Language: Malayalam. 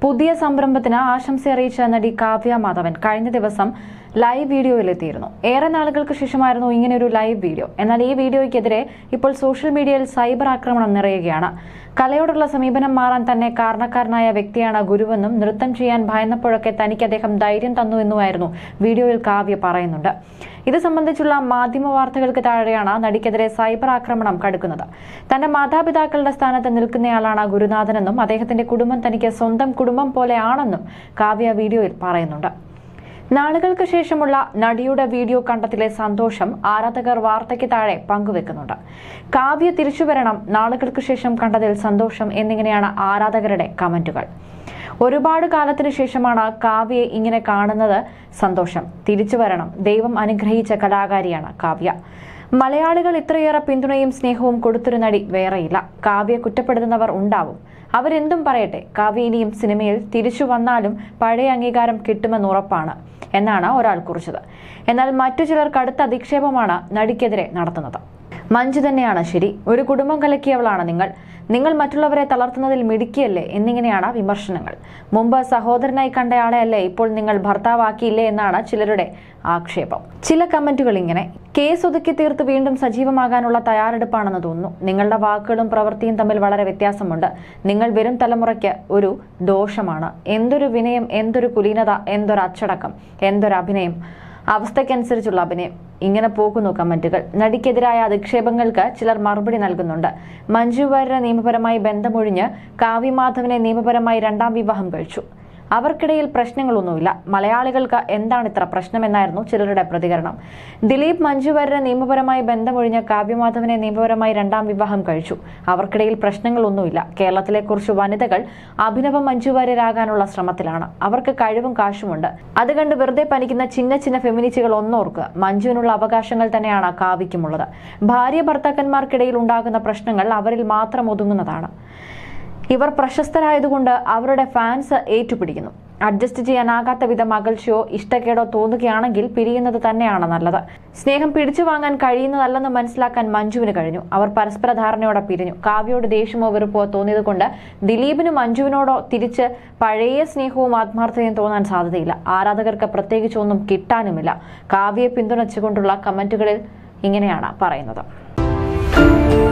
പുതിയ സംരംഭത്തിന് ആശംസ അറിയിച്ച നടി കാവ്യ മാധവൻ കഴിഞ്ഞ ദിവസം ലൈവ് വീഡിയോയിലെത്തിയിരുന്നു ഏറെ നാളുകൾക്ക് ശേഷമായിരുന്നു ഇങ്ങനെയൊരു ലൈവ് വീഡിയോ എന്നാൽ ഈ വീഡിയോയ്ക്കെതിരെ ഇപ്പോൾ സോഷ്യൽ മീഡിയയിൽ സൈബർ ആക്രമണം നിറയുകയാണ് കലയോടുള്ള സമീപനം മാറാൻ തന്നെ കാരണക്കാരനായ വ്യക്തിയാണ് ഗുരുവെന്നും നൃത്തം ചെയ്യാൻ ഭയന്നപ്പോഴൊക്കെ തനിക്ക് അദ്ദേഹം ധൈര്യം തന്നു എന്നുമായിരുന്നു വീഡിയോയിൽ കാവ്യ പറയുന്നുണ്ട് ഇത് സംബന്ധിച്ചുള്ള മാധ്യമ വാർത്തകൾക്ക് താഴെയാണ് നടിക്കെതിരെ സൈബർ ആക്രമണം കടുക്കുന്നത് തന്റെ മാതാപിതാക്കളുടെ സ്ഥാനത്ത് നിൽക്കുന്നയാളാണ് ഗുരുനാഥനെന്നും അദ്ദേഹത്തിന്റെ കുടുംബം തനിക്ക് സ്വന്തം കുടുംബം പോലെയാണെന്നും കാവ്യ വീഡിയോയിൽ പറയുന്നുണ്ട് നാളുകൾക്ക് ശേഷമുള്ള നടിയുടെ വീഡിയോ കണ്ടത്തിലെ സന്തോഷം ആരാധകർ വാർത്തയ്ക്ക് താഴെ പങ്കുവെക്കുന്നുണ്ട് കാവ്യ തിരിച്ചുവരണം നാളുകൾക്ക് ശേഷം കണ്ടതിൽ സന്തോഷം എന്നിങ്ങനെയാണ് ആരാധകരുടെ കമന്റുകൾ ഒരുപാട് കാലത്തിന് ശേഷമാണ് കാവ്യയെ ഇങ്ങനെ കാണുന്നത് സന്തോഷം തിരിച്ചു വരണം ദൈവം അനുഗ്രഹിച്ച കലാകാരിയാണ് കാവ്യ മലയാളികൾ ഇത്രയേറെ പിന്തുണയും സ്നേഹവും കൊടുത്തൊരു നടി വേറെയില്ല കാവ്യെ കുറ്റപ്പെടുത്തുന്നവർ ഉണ്ടാവും അവരെന്തും പറയട്ടെ കാവ്യ ഇനിയും സിനിമയിൽ തിരിച്ചു വന്നാലും പഴയ അംഗീകാരം കിട്ടുമെന്ന് ഉറപ്പാണ് എന്നാണ് ഒരാൾ കുറിച്ചത് എന്നാൽ മറ്റു ചിലർ കടുത്ത അധിക്ഷേപമാണ് നടിക്കെതിരെ നടത്തുന്നത് മഞ്ജു തന്നെയാണ് ശരി ഒരു കുടുംബം കലക്കിയവളാണ് നിങ്ങൾ നിങ്ങൾ മറ്റുള്ളവരെ തളർത്തുന്നതിൽ മിടുക്കിയല്ലേ എന്നിങ്ങനെയാണ് വിമർശനങ്ങൾ മുമ്പ് സഹോദരനായി കണ്ടയാളെയല്ലേ ഇപ്പോൾ നിങ്ങൾ ഭർത്താവാക്കിയില്ലേ എന്നാണ് ചിലരുടെ ആക്ഷേപം ചില കമന്റുകൾ ഇങ്ങനെ കേസ് ഒതുക്കി തീർത്ത് വീണ്ടും സജീവമാകാനുള്ള തയ്യാറെടുപ്പാണെന്ന് തോന്നുന്നു നിങ്ങളുടെ വാക്കുകളും പ്രവൃത്തിയും തമ്മിൽ വളരെ വ്യത്യാസമുണ്ട് നിങ്ങൾ വരും തലമുറയ്ക്ക് ഒരു ദോഷമാണ് എന്തൊരു വിനയം എന്തൊരു കുലീനത എന്തൊരു അച്ചടക്കം എന്തൊരു അഭിനയം അവസ്ഥയ്ക്കനുസരിച്ചുള്ള അഭിനയം ഇങ്ങനെ പോകുന്നു കമന്റുകൾ നടിക്കെതിരായ അധിക്ഷേപങ്ങൾക്ക് ചിലർ മറുപടി നൽകുന്നുണ്ട് മഞ്ജു വാര്യരെ നിയമപരമായി ബന്ധമൊഴിഞ്ഞ് കാവ്യമാധവനെ നിയമപരമായി രണ്ടാം വിവാഹം കഴിച്ചു അവർക്കിടയിൽ പ്രശ്നങ്ങളൊന്നുമില്ല മലയാളികൾക്ക് എന്താണ് ഇത്ര പ്രശ്നമെന്നായിരുന്നു ചിലരുടെ പ്രതികരണം ദിലീപ് മഞ്ജു വാര്യരെ നിയമപരമായി ബന്ധമൊഴിഞ്ഞ് കാവ്യമാധവനെ നിയമപരമായി രണ്ടാം വിവാഹം കഴിച്ചു അവർക്കിടയിൽ പ്രശ്നങ്ങളൊന്നുമില്ല കേരളത്തിലെ കുറച്ച് വനിതകൾ അഭിനവ മഞ്ജു വാര്യരാകാനുള്ള ശ്രമത്തിലാണ് അവർക്ക് കഴിവും കാശുമുണ്ട് അത് കണ്ട് വെറുതെ പനിക്കുന്ന ചിന്ന ചിന്ന ഫെമിനിസ്റ്റുകൾ ഒന്നോർക്കുക മഞ്ജുവിനുള്ള അവകാശങ്ങൾ തന്നെയാണ് കാവ്യക്കുമുള്ളത് ഭാര്യ ഭർത്താക്കന്മാർക്കിടയിൽ ഉണ്ടാകുന്ന പ്രശ്നങ്ങൾ അവരിൽ മാത്രം ഒതുങ്ങുന്നതാണ് ഇവർ പ്രശസ്തരായതുകൊണ്ട് അവരുടെ ഫാൻസ് ഏറ്റുപിടിക്കുന്നു അഡ്ജസ്റ്റ് ചെയ്യാനാകാത്ത വിധം അകൽച്ചയോ ഇഷ്ടക്കേടോ തോന്നുകയാണെങ്കിൽ പിരിയുന്നത് തന്നെയാണ് നല്ലത് സ്നേഹം പിടിച്ചു വാങ്ങാൻ കഴിയുന്നതല്ലെന്ന് മനസ്സിലാക്കാൻ മഞ്ജുവിന് കഴിഞ്ഞു അവർ പരസ്പര ധാരണയോടെ പിരിഞ്ഞു കാവ്യയോട് ദേഷ്യമോ വെറുപ്പോ തോന്നിയത് കൊണ്ട് ദിലീപിനും മഞ്ജുവിനോടോ തിരിച്ച് പഴയ സ്നേഹവും ആത്മാർത്ഥതയും തോന്നാൻ സാധ്യതയില്ല ആരാധകർക്ക് പ്രത്യേകിച്ചൊന്നും കിട്ടാനുമില്ല കാവ്യയെ പിന്തുണച്ചുകൊണ്ടുള്ള കമന്റുകളിൽ ഇങ്ങനെയാണ് പറയുന്നത്